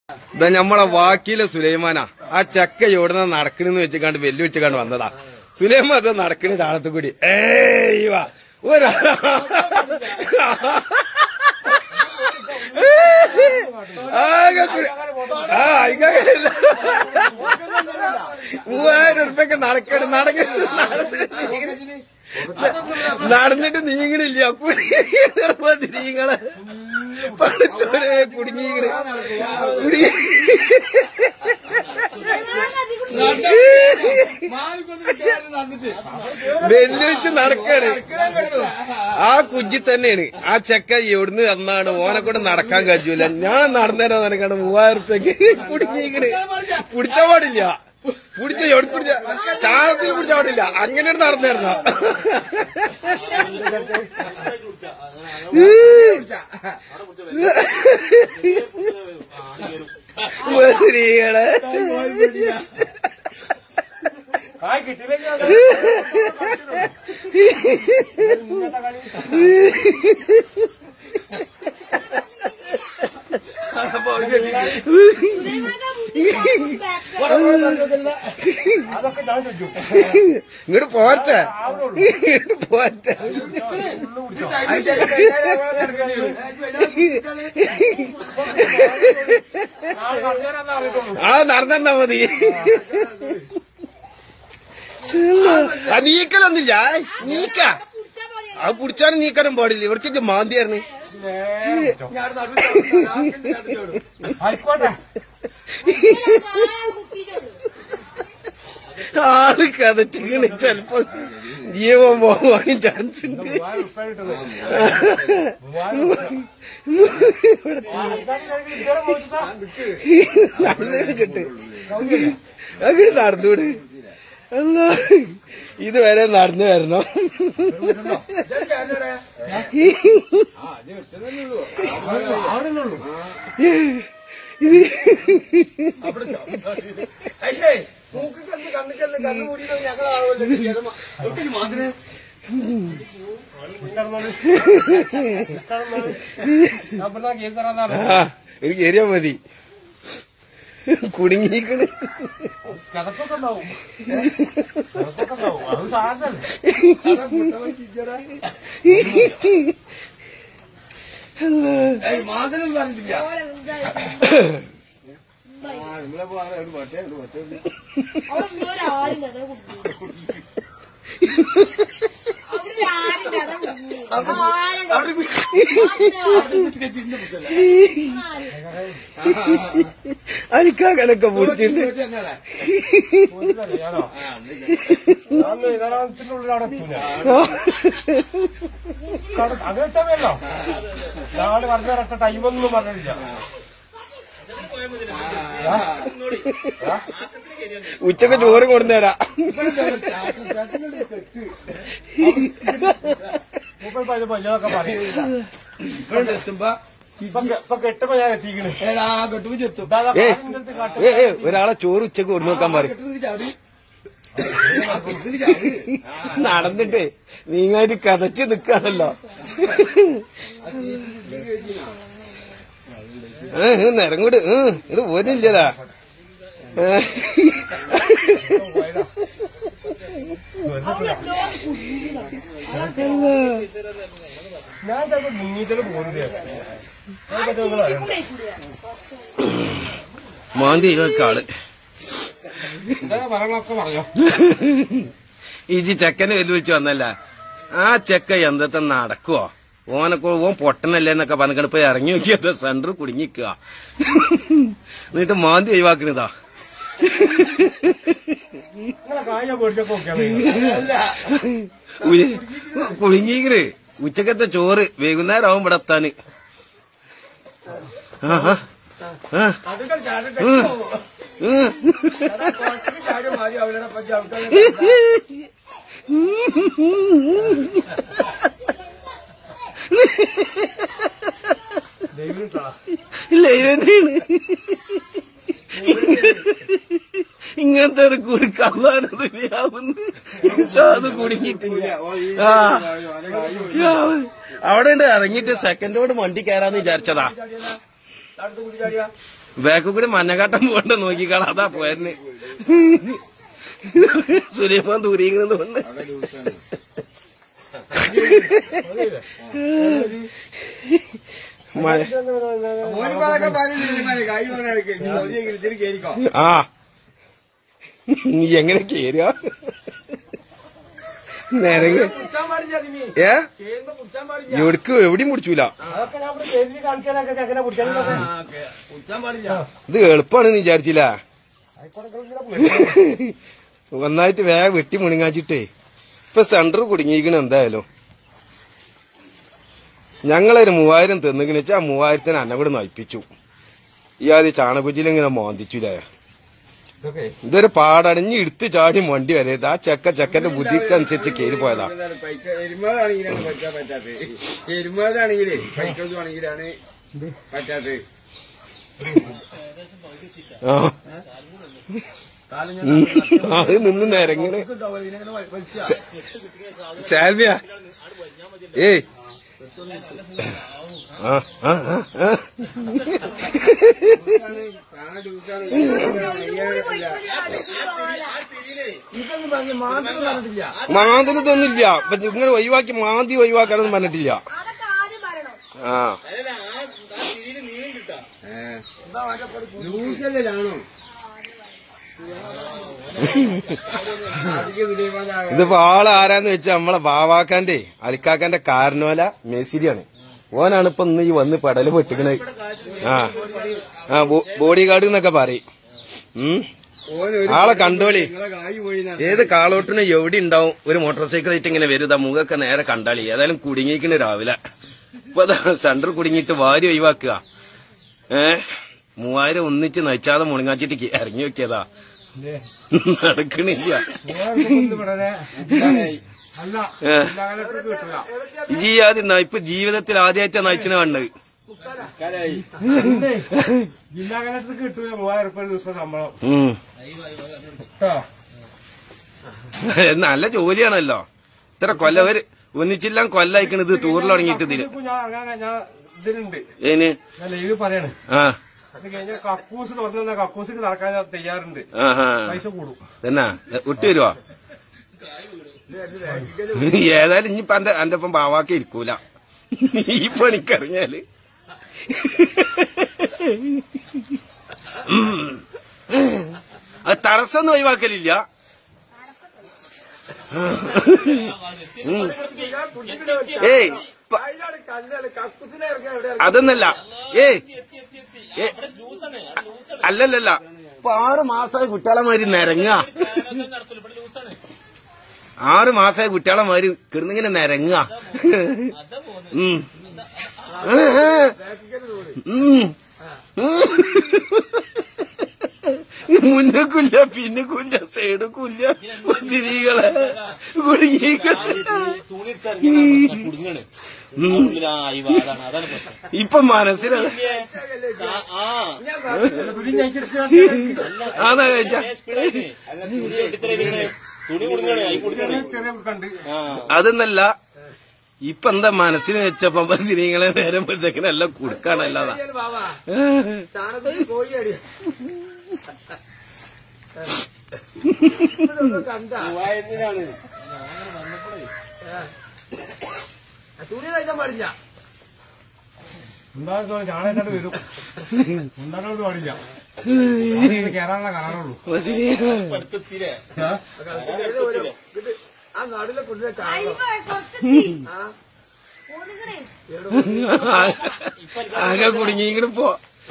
ഇതാ ഞമ്മളെ വാക്കിലെ സുലൈമാനാ ആ ചക്ക എവിടുന്ന നടക്കണെന്ന് വെച്ചിക്കാണ്ട് വെല്ലു വെച്ചിക്കാണ്ട് വന്നതാ സുലൈമാൻ അത് നടക്കണ താഴത്ത് കൂടി ഏയ് വാ ഒരാ ആകെ കൂടി- ആ ഇല്ല മൂവായിരം ഉറുപ്പൊക്കെ നടക്കണ് നടക്ക നടന്നിട്ട് നീങ്ങണില്ല കുടി നീങ്ങളെ പഠിച്ചോരെ കുടുങ്ങിക്കണ് കുടി വെല്ലുവിളിച്ച് നടക്കാണ് ആ കുജി തന്നെയാണ് ആ ചെക്ക എവിടുന്ന് വന്നാണ് ഓനെ കൊണ്ട് നടക്കാൻ കഴിയൂല ഞാൻ നടന്നേരാ നടക്കാണ് മൂവായിരം റുപ്യക്ക് കുടുങ്ങിക്കണ് കുടിച്ചാൻ പാടില്ല കുടിച്ച എവിടെ കുടിച്ച ചാണത്തിൽ കുടിച്ചാൻ പാടില്ല അങ്ങനെ നടന്നേരണ സ്ത്രീകളെ അതൊക്കെ ഞാൻ ചോദിച്ചു ഇങ്ങോട്ട് പോരട്ടെ ഇങ്ങോട്ട് പോരട്ടെ നാളെ കണ്ടേരാന്ന് അറിയത്തുള്ളൂ ആ നടന്നെന്നാ മതി ആ നീക്കലൊന്നില്ല നീക്ക അത് പിടിച്ചാലും നീക്കാനും പാടില്ല ഇവിടത്തേക്ക് മാന്തിയായിരുന്നു ആയിക്കോട്ടെ ആള് കഥച്ചിങ്ങനെ ചെലപ്പോ ജീവൻ പോകാനും ചാൻസ് ഉണ്ട് മൂവായിരം ഉറുപ്പിക കിട്ടുന്നത് മൂവായിരം ഇതുവരെ പോയിട്ടാ നടന്നു കിട്ട് അങ്ങനെ നടന്നൂട് അല്ല ഇതുവരെ നടന്നു വരണം ഞാൻ ഇവിടുന്ന് കേക്ക് തരാന്നാണ് ആ എനിക്ക് ഏരിയ മതി കുടുങ്ങിക്കണ് കിടക്കൊക്കെ ഉണ്ടാവും കിടക്കൊക്കെ ഉണ്ടാവും അത് സാധനം മാതലും പറഞ്ഞിട്ടില്ല അലിക്കാകനൊക്കെ പിടിച്ചിട്ട് ഞാനോ ഞാൻ ഇതിനകത്തിന്റെ ഉള്ളിൽ അവിടെ എത്തൂല അങ്ങനെ ഇഷ്ടമല്ലോ നാളെ പറഞ്ഞു തരട്ടെ ടൈമൊന്നും പറഞ്ഞില്ല ഉച്ചക്ക് ചോറ് കൊണ്ടുതരാ മുപ്പത് പതിന് പല്ലൊക്കെ പറയും എത്തുമ്പോ ഇപ്പൊ കെ- ഇപ്പൊ കെട്ടുമ്പോ ഞാൻ എത്തിക്കണ് ഏടാ കെട്ടുമ്പോ ചെത്തും ഇതാ ഏ കാലിന്റെ അടുത്ത് കാട്ട് ഏ ഏ, ഒരാളെ ചോറ് ഉച്ചക്ക് കൊണ്ടു നോക്കാൻ പറയും കെട്ടുന്നത് ചാടി ആ, കെട്ടുന്നത് ചാടി നടന്നിട്ട് നീങ്ങായിട്ട് കതച്ച് നിക്കാണല്ലോ നിറങ്ങൂട് ഇത് പോരില്ലടാ ഞാൻ ചിലപ്പോ മുങ്ങീറ്റല് പോകുന്നത് മാന്തി ഇതൊക്കെ ആള് ഇതാ പറയണൊക്കെ പറഞ്ഞോ ഇജി ചെക്കനെ വെല്ലുവിളിച്ച് വന്നല്ല ആ ചെക്ക എന്തത്തെ നടക്കുവോ ഓനൊക്കെ ഓൻ പൊട്ടനല്ലേ എന്നൊക്കെ പറഞ്ഞിട്ട് പോയി ഇറങ്ങി നോക്കിയത് സെന്റർ കുടുങ്ങിക്കുക എന്നിട്ട് മാന്തി ഒഴിവാക്കണതാ നിങ്ങളെ കായ പൊടിച്ചൊക്കെ നോക്കിയാൽ കുടുങ്ങിക്കണ് ഉച്ചക്കത്തെ ചോറ് വൈകുന്നേരം ആവും ഇവിടെ എത്താന് ആഹാ. ആ. അതുകൾ ചാടി ഉം. ഉം. ചാടി മാറി അവരുടെ പറ്റി ആൾക്കാർ ദൈവം ഇല്ല ഇവനാണ് ഇങ്ങനത്തെ ഒരു കൂടി കള്ളാനത് സാധു കുടുങ്ങിയിട്ടില്ല ആ അവിടെ ഉണ്ട് ഇറങ്ങിയിട്ട് സെക്കൻഡോട് വണ്ടി കയറാന്ന് വിചാരിച്ചതാ അടുത്ത് കൂടി ചാടിയാ ബാക്കിൽ കൂടി മഞ്ഞക്കാട്ടം പോകണ്ട നോക്കിക്കാളാ അതാ പോയന്നെ സുലൈമാൻ ദൂരീകണെന്ന് വന്ന് മ- ഓനിപ്പോ അതൊക്കെ പറഞ്ഞില്ലേ കൈ പോകാൻ കേറിക്കോ ആ നീ എങ്ങനെ കേറുക നിരങ്ങ് കുടിച്ചാൻ പാടില്ല അതിന് ഏ കേറുമ്പോ കുടിച്ചാൻ പാടില്ല എവിടക്ക് എവിടെയും പിടിച്ചൂല അതൊക്കെ ഞാൻ ഇവിടെ പേരിൽ കാണിക്കാനൊക്കെ ചെക്കനെ കുടിക്കാനുള്ളത് കുടിച്ചാൻ പാടില്ല ഇത് എളുപ്പാണെന്ന് വിചാരിച്ചില്ല ആയിക്കോട്ടെ ഇങ്ങനെ പോയി. ഒന്നായിട്ട് വേഗം വെട്ടി മുണിങ്ങാച്ചിട്ടേ ഇപ്പൊ സെന്റർ കുടുങ്ങിയിരിക്കണ എന്തായാലും ഞങ്ങളൊരു മൂവായിരം തിന്നിക്കണ വെച്ചാ ആ മൂവായിരത്തിന് അന്നെ കൂടെ നയിപ്പിച്ചു ഈ ആദ്യം ചാണകുജിലിങ്ങനെ മോന്തിച്ചില്ലേ ഇതൊക്കെ ഇതൊരു പാടണിഞ്ഞ് എടുത്ത് ചാടി വണ്ടി വരരുത് ആ ചെക്ക ചെക്കന്റെ ബുദ്ധിക്കനുസരിച്ച് കയറി പോയതാ എരുമാതാണെങ്കിലാണ് പറ്റാൻ പറ്റാത്തത് എരുമാതാണെങ്കിലേ പൈക്കൊന്നുവാണെങ്കിലാണ് പറ്റാത്തത് ആ ഉം. അത് നിന്ന് നിരങ്ങണ് സാൽവിയ ഏയ് ആ ആ ആ, ആ. ഇതൊന്നും പറഞ്ഞ് മാത്രം പറഞ്ഞിട്ടില്ല മാന്തിന് തന്നില്ല ഇപ്പൊ ഇങ്ങനെ ഒഴിവാക്കി മാന്തി ഒഴിവാക്കാനൊന്നും പറഞ്ഞിട്ടില്ല അതൊക്കെ ആദ്യം പറയണം ആ ലൂസല്ലേ ചാണോ അധികം വിലയമാതാകാം ഇതിപ്പോ ആള് ആരാന്ന് വെച്ചാ നമ്മളെ ബാവാക്കാന്റെ അലിക്കാക്കാന്റെ കാരണോല മേസിരിയാണ് ഓനാണ് ഇപ്പൊ ഇന്ന് ഈ വന്ന് പടല് പെട്ടിക്കണത് ആ ആ ബോഡി ഗാർഡ് എന്നൊക്കെ പറയും ഉം ഓനൊരു ആളെ കണ്ടോളി നിങ്ങളെ കായ് പോയി ഏത് കാളോട്ടിന് എവിടെ ഉണ്ടാവും ഒരു മോട്ടോർ സൈക്കിൾ ആയിട്ട് ഇങ്ങനെ വരുതാ മുഖൊക്കെ നേരെ കണ്ടാളി ഏതായാലും കുടുങ്ങിക്കണ് രാവിലെ ഇപ്പൊ സെന്റർ കുടുങ്ങിയിട്ട് വാരി ഒഴിവാക്കുക ഏ മൂവായിരം ഒന്നിച്ച് നയിച്ചാതെ മുണങ്ങാച്ചിട്ട് ഇറങ്ങി വെക്കിയതാ നടക്കണില്ല വളരെ അല്ല ഏ. ഇല്ലാതെ കിട്ടില്ല ഇജി ആദ്യം നയിപ്പ് ജീവിതത്തിൽ ആദ്യമായിട്ടാ നയിച്ചിന് കണ്ടത് കരായി ഇല്ലേ? ജില്ലാ കലക്ടർക്ക് കിട്ടൂല മൂവായിരം ഉറുപ്പ ഒരു ദിവസം ശമ്പളം ഉം. കേട്ടോ നല്ല ജോലിയാണല്ലോ ഇത്ര കൊല്ലവര് ഒന്നിച്ചെല്ലാം കൊല്ലായിക്കണത് ടൂറിൽ തുടങ്ങിയിട്ട് ഇതില് ഇതിപ്പോ ഞാൻ ഇറങ്ങാൻ ഞാൻ ഇതിലുണ്ട് ഏന് ഞാൻ ലീവ് പറയാണ് ആ അത് കഴിഞ്ഞാൽ കക്കൂസ് തുറന്നു തന്നാ കക്കൂസിക്ക് നടക്കാൻ ഞാൻ തയ്യാറുണ്ട് ആഹാ പൈസ കൂടും തന്നെ വിട്ടു വരുവാ ഏതായാലും ഇനിയിപ്പൊ എന്റെ എന്റെ ഒപ്പം ബാവാക്കി ഇരിക്കൂല ഈ പണിക്കറിഞ്ഞാല് അത് തടസ്സമൊന്നും ഒഴിവാക്കലില്ല ഉം. ഏയ് പ- അതൊന്നല്ല ഏയ് ഏ അല്ലല്ലല്ല ഇപ്പൊ ആറ് മാസമായി കുട്ടികളെ മാതിരി നിരങ്ങ ആറ് മാസമായി കുട്ടികളെ മാതിരി കിടന്നിങ്ങനെ നിരങ്ങ ഉം. ഉം. മുന്നക്കുല്ല പിന്നക്കുല്ല സൈഡുക്കുല്ല തിരികളെ കുടുങ്ങണ് ഉള്ളിലായി വാതാണ് അതാണ് പ്രശ്നം ഇപ്പൊ മനസ്സിലാണ് ആ തുണി ഞയിച്ചെടുത്ത് അതാ കഴിച്ച സ്പീഡായിട്ട് തുണി കെട്ടിത്തരേ തുണി കുടുങ്ങണ് ആയി കുടുങ്ങണ് ചെറിയ കണ്ട് ആ അതൊന്നല്ല ഇപ്പൊ എന്താ മനസ്സിന് വെച്ചപ്പോ തിരികളെ നേരം എല്ലാം കൊടുക്കാണല്ലാതാ ചാണകത്തിൽ കോഴിയടി കണ്ട മൂവായിരത്തിനാണ് തുണി തയ്ക്കാൻ പാടില്ല ഉണ്ടാകുന്ന ഞാനേക്കാണ്ട് വരും ഉണ്ടാകാൻ പാടില്ല കയറാനുള്ള കാണാനുള്ളൂ അടുത്തെത്തിയില്ലേ ആ നാടിലെ കുട്ടിയെ ചാണകം അയ്യോ കുറച്ചെത്തി ആ ഒതുങ്ങണേ ആകെ കുടുങ്ങിങ്ങനെ പോ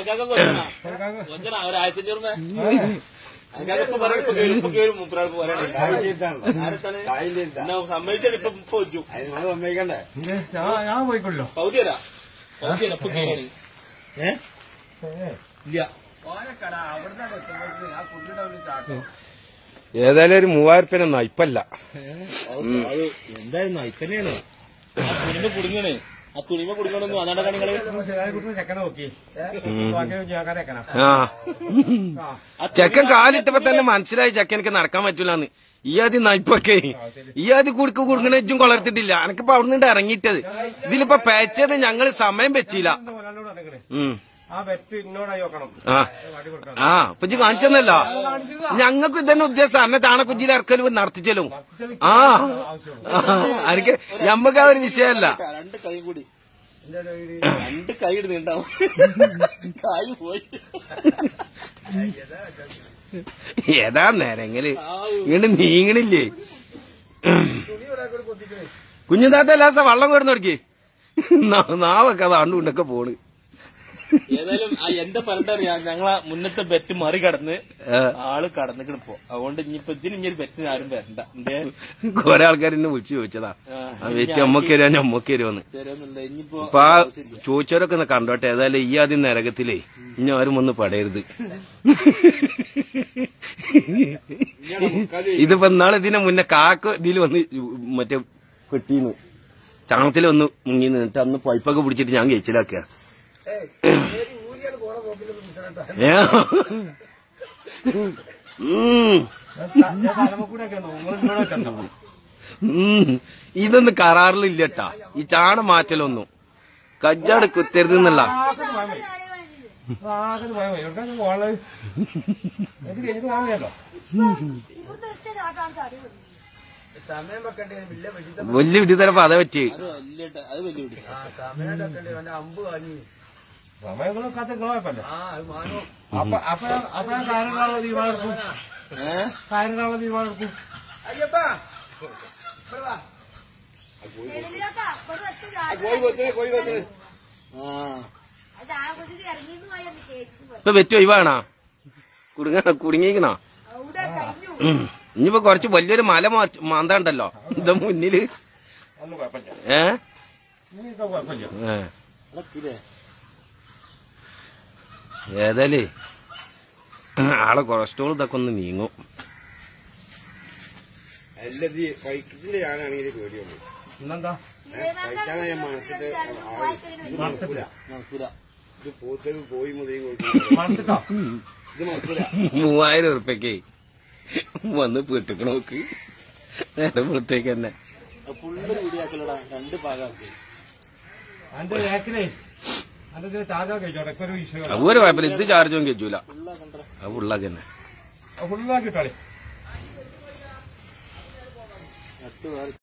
ഒരു ആയിരത്തി അഞ്ഞൂറ് അങ്ങനൊക്കെ പറയും ഇപ്പൊ കേറും ഇപ്പൊ കേറും മുപ്പരാൾ പോരാണ് ആരത്താണ് എന്നാ സമ്മതിച്ചാൽ ഇപ്പൊ ഇപ്പൊ വെച്ചു അത് സമ്മതിക്കണ്ടേ ഇത് ഞാൻ- ഞാൻ പോയിക്കൊള്ളോ പൗതി തരാ പൗതി തരാം ഇപ്പൊ കേറി ഏ ഇല്ല ഓനക്കട അവിടുന്ന് എത്തുമ്പോഴത്തേക്ക് ആ കുട്ടിയുടെ ഒരു ചാട്ടം ഏതായാലും ഒരു മൂവായിരം റുപ്യ നയിപ്പല്ല അത് എന്തായിരുന്നു ഇത്തന്നെയാണ് ആ തുണിമ കുടുങ്ങണ് ആ തുണിമ കുടുങ്ങണമെന്ന് അതാണ്ടാ നിങ്ങള് കുട്ടി ചെക്കനെ നോക്കി ബാക്കി ഞാൻ ചെക്കനാ ആ ചെക്കൻ കാലിട്ടപ്പോ തന്നെ മനസ്സിലായി ചെക്കനക്ക് നടക്കാൻ പറ്റൂലെന്ന് ഈ ആദ്യം നയിപ്പൊക്കെ ഈ ആദ്യം കുടുക്ക് കുടുങ്ങണ എച്ചും കൊളർത്തിട്ടില്ല എനിക്കിപ്പോ അവിടെ നിന്ന് ഇറങ്ങിയിട്ടത് ഇതിലിപ്പോ പേച്ചത് ഞങ്ങള് സമയം വെച്ചില്ല മുതലാളിയോട് പറഞ്ഞേക്കണേ ഉം ആ വെറ്റ് ഇന്നോടായി നോക്കണം ആ കാട്ടി കൊടുക്കണം ആ ഇപ്പൊ ഇജ്ജ് കാണിച്ചെന്നല്ല ഞങ്ങൾക്ക് ഇതന്നെ ഉദ്ദേശം അന്നെ ചാണക്കുജിയിൽ ഇറക്കലും നടത്തിച്ചലും ആ എനിക്ക് ഞമ്മക്ക് ആ ഒരു വിഷയമല്ല രണ്ട് കൈ കൂടി രണ്ട് കൈ ഇടുന്നുണ്ടാവും കൈ പോയി ഏതാ നേരെങ്കില് ഇങ്ങോട്ട് നീങ്ങണില്ലേ കുഞ്ഞുതാത്ത ലാസ വള്ളം കൊടുന്ന് തുടക്കി നാവൊക്കെ അത് ആണ്ടും കൊണ്ടൊക്കെ പോണ് ഏതായാലും ആ എന്റെ പറഞ്ഞറിയാ ഞങ്ങളെ മുന്നത്തെ ബെറ്റ് മറികടന്ന് ഏ, ആള് കടന്നിക്കണ് പോ അതുകൊണ്ട് ഇനിയിപ്പോ ഇതിന് ഇനി ഒരു ബെറ്റിന് ആരും വരണ്ട എന്തേ കൊറേ ആൾക്കാർ എന്നെ വിളിച്ചു ചോദിച്ചതാ ആ വെച്ച് അമ്മക്ക് തരുമോ ഞമ്മക്ക് തരുമോന്ന് തരുന്നില്ല ഇനിയിപ്പോ അപ്പൊ ആ ചോദിച്ചവരൊക്കെ ഒന്ന് കണ്ടോട്ടെ ഏതായാലും ഈ ആദ്യം നരകത്തിലേ ഇനി ആരും ഒന്ന് പടയരുത് ഇതിപ്പോ നാളെ ഇതിന്റെ മുന്നേ കാക്ക ഇതിൽ വന്ന് മറ്റേ പെട്ടീന്ന് ചാണത്തിൽ വന്ന് മുങ്ങി നിന്നിട്ട് അന്ന് പൈപ്പൊക്കെ പിടിച്ചിട്ട് ഞാൻ കഴിച്ചിലാക്കുക ഏ? ഉം. തലമക്കൂടെയൊക്കെ ഉണ്ടോ നിങ്ങൾ ഇന്നോടൊക്കെ ഉണ്ടോ ഉം. ഇതൊന്നും കരാറിലില്ലട്ടാ ഈ ചാണ മാറ്റലൊന്നും കജ്ജാട് കുത്തരുത് എന്നുള്ള ആകെ പോയാൽ മതി എവിടെ പോകാനുള്ളത് എനിക്ക് എനിക്ക് പോകാമല്ലോ ഇവിടുത്തെ ഒറ്റ ചാട്ടാണ് ചാടി വന്നത് സമയം വെക്കണ്ടേ വലിയ വെടിത്ത വലിയ വിടിതരപ്പോ അതേ പറ്റി അത് വലിയ ട- അത് വലിയ പിടി. ആ സമയം വെക്കണ്ടേ അവന്റെ അമ്പ് കാഞ്ഞു സമയങ്ങളും കത്ത് കുഴപ്പമില്ല ആ അത് മാനോ അപ്പൊ അപ്പൊ അപ്പൊ ഞാൻ കാര്യങ്ങളുള്ള തീരുമാനം എടുക്കും ഏ കാര്യങ്ങളുള്ള തീരുമാനം എടുക്കും അയ്യപ്പാ ഇവിടെ വാ. ഏതെങ്കിലുമൊക്കെ അപ്പുറത്ത് ഒറ്റ ചാടി കോഴി കൊത്തിനെ കോഴി കൊത്തിനെ ആ അത് ചാണകത്തിൽ ഇറങ്ങിന്ന് പോയാൽ കേൾക്കും ഇപ്പൊ വെച്ച് ഒഴിവാണോ കുടുങ്ങ കുടുങ്ങിക്കണോ അവിടെ കഴിഞ്ഞു ഉം. ഇനിയിപ്പോ കുറച്ച് വലിയൊരു മല മാ- മാന്താണ്ടല്ലോ ഇത് മുന്നില് ഒന്നും കുഴപ്പമില്ല ഏ ഇനിയിപ്പോ കുഴപ്പമില്ല ഏ. അതൊക്കെ ഏതായാലേ ആളെ കൊളസ്ട്രോൾ ഇതൊക്കെ ഒന്ന് നീങ്ങും അല്ലത് വൈക്കത്തിന്റെ ഞാനാണെങ്കിൽ പേടിയുള്ളൂ ഇന്നെന്താ നടക്കൂല ഇത് പോത്തത് കോഴി മുതലും കൊടുക്കും മണത്തിട്ടോ ഇത് മക്കൂല മൂവായിരം ഉറുപ്പ്യക്ക് വന്ന് വീട്ടിക്ക് നോക്ക് നേരം വെളുത്തേക്ക് തന്നെ ഫുള്ള് വീടിയാക്കലടാ രണ്ട് ഭാഗമാക്കി എന്റെ ബാക്കിലേ എന്റെ ഇതിന് ചാർജ് കഴിച്ചോട്ടെ ഇപ്പൊ ഒരു വിഷയം അത് ഒരു കുഴപ്പമില്ല ഇത് ചാർജും കയറ്റൂല ഫുള്ളാക്കണ്ട അത് ഉള്ളാക്ക് തന്നെ ഫുള്ളാക്കിട്ടോളി നട്ട് വേറെ